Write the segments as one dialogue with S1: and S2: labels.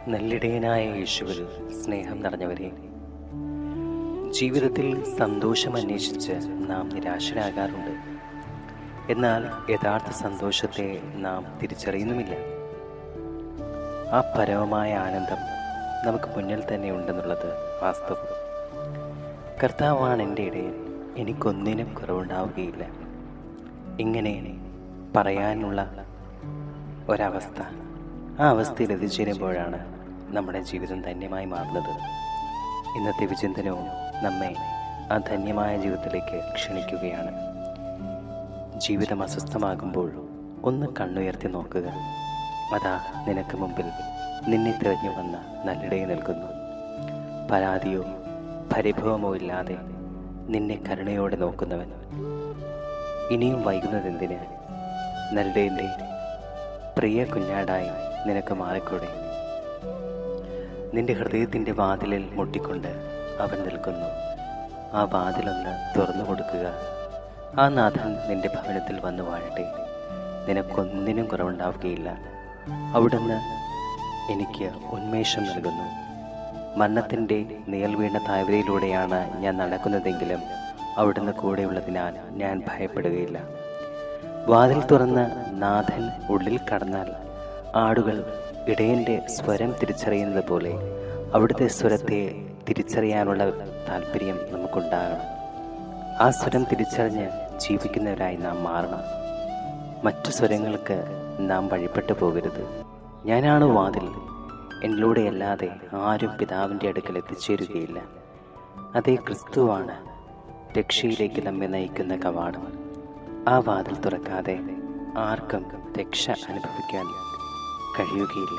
S1: നല്ലിടയനായ യേശുവിൽ സ്നേഹം നിറഞ്ഞവരെ ജീവിതത്തിൽ സന്തോഷം അന്വേഷിച്ച് നാം നിരാശരാകാറുണ്ട് എന്നാൽ യഥാർത്ഥ സന്തോഷത്തെ നാം തിരിച്ചറിയുന്നുമില്ല ആ പരമമായ ആനന്ദം നമുക്ക് മുന്നിൽ തന്നെ ഉണ്ടെന്നുള്ളത് വാസ്തവം കർത്താവാണ് എൻ്റെ ഇടയൻ എനിക്കൊന്നിനും കുറവുണ്ടാവുകയില്ല ഇങ്ങനെ പറയാനുള്ള ഒരവസ്ഥ ആ അവസ്ഥയിൽ എത്തിച്ചേരുമ്പോഴാണ് നമ്മുടെ ജീവിതം ധന്യമായി മാറുന്നത് ഇന്നത്തെ വിചിന്തനവും നമ്മെ ആ ധന്യമായ ജീവിതത്തിലേക്ക് ക്ഷണിക്കുകയാണ് ജീവിതം അസ്വസ്ഥമാകുമ്പോൾ ഒന്ന് കണ്ണുയർത്തി നോക്കുക അതാ നിനക്ക് മുമ്പിൽ നിന്നെ തിരഞ്ഞു വന്ന നല്ലിടയിൽ നിൽക്കുന്നു പരാതിയോ പരിഭവമോ ഇല്ലാതെ നിന്നെ കരുണയോടെ നോക്കുന്നവൻ ഇനിയും വൈകുന്നതെന്തിന് നല്ലിടയിൻ്റെ പ്രിയ കുഞ്ഞാടായി നിനക്ക് മാറിക്കൂടെ നിന്റെ ഹൃദയത്തിൻ്റെ വാതിലിൽ മുട്ടിക്കൊണ്ട് അവൻ നിൽക്കുന്നു ആ വാതിലൊന്ന് തുറന്നു കൊടുക്കുക ആ നാഥൻ നിന്റെ ഭവനത്തിൽ വന്നു വാഴട്ടെ നിനക്കൊന്നിനും കുറവുണ്ടാവുകയില്ല അവിടുന്ന് എനിക്ക് ഉന്മേഷം നൽകുന്നു മരണത്തിൻ്റെ നിഴൽ വീണ താഴ്വരയിലൂടെയാണ് ഞാൻ നടക്കുന്നതെങ്കിലും അവിടുന്ന് കൂടെയുള്ളതിനാൽ ഞാൻ ഭയപ്പെടുകയില്ല വാതിൽ തുറന്ന് നാഥൻ ഉള്ളിൽ കടന്നാൽ ആടുകൾ ഇടയൻ്റെ സ്വരം തിരിച്ചറിയുന്നത് പോലെ അവിടുത്തെ സ്വരത്തെ തിരിച്ചറിയാനുള്ള താല്പര്യം നമുക്കുണ്ടാകണം ആ സ്വരം തിരിച്ചറിഞ്ഞ് ജീവിക്കുന്നവരായി നാം മാറണം മറ്റു സ്വരങ്ങൾക്ക് നാം വഴിപ്പെട്ടു പോകരുത് ഞാനാണ് വാതിൽ എന്നിലൂടെയല്ലാതെ ആരും പിതാവിൻ്റെ അടുക്കൽ എത്തിച്ചേരുകയില്ല അതേ ക്രിസ്തുവാണ് രക്ഷയിലേക്ക് നമ്മെ നയിക്കുന്ന കവാടം ആ വാതിൽ തുറക്കാതെ ആർക്കും രക്ഷ അനുഭവിക്കാൻ കഴിയുകയില്ല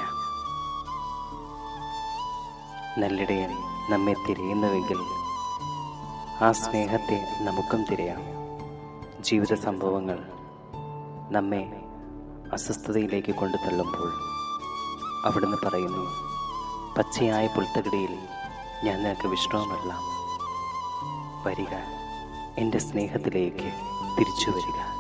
S1: നല്ലിടയൻ നമ്മെ തിരയുന്നുവെങ്കിൽ ആ സ്നേഹത്തെ നമുക്കും തിരയാം ജീവിത സംഭവങ്ങൾ നമ്മെ അസ്വസ്ഥതയിലേക്ക് കൊണ്ടു തള്ളുമ്പോൾ അവിടുന്ന് പറയുന്നു പച്ചയായ പുൽത്തകിടിയിൽ ഞാൻ നിനക്ക് വിശ്രമമല്ല വരിക എൻ്റെ സ്നേഹത്തിലേക്ക് തിരിച്ചു വരിക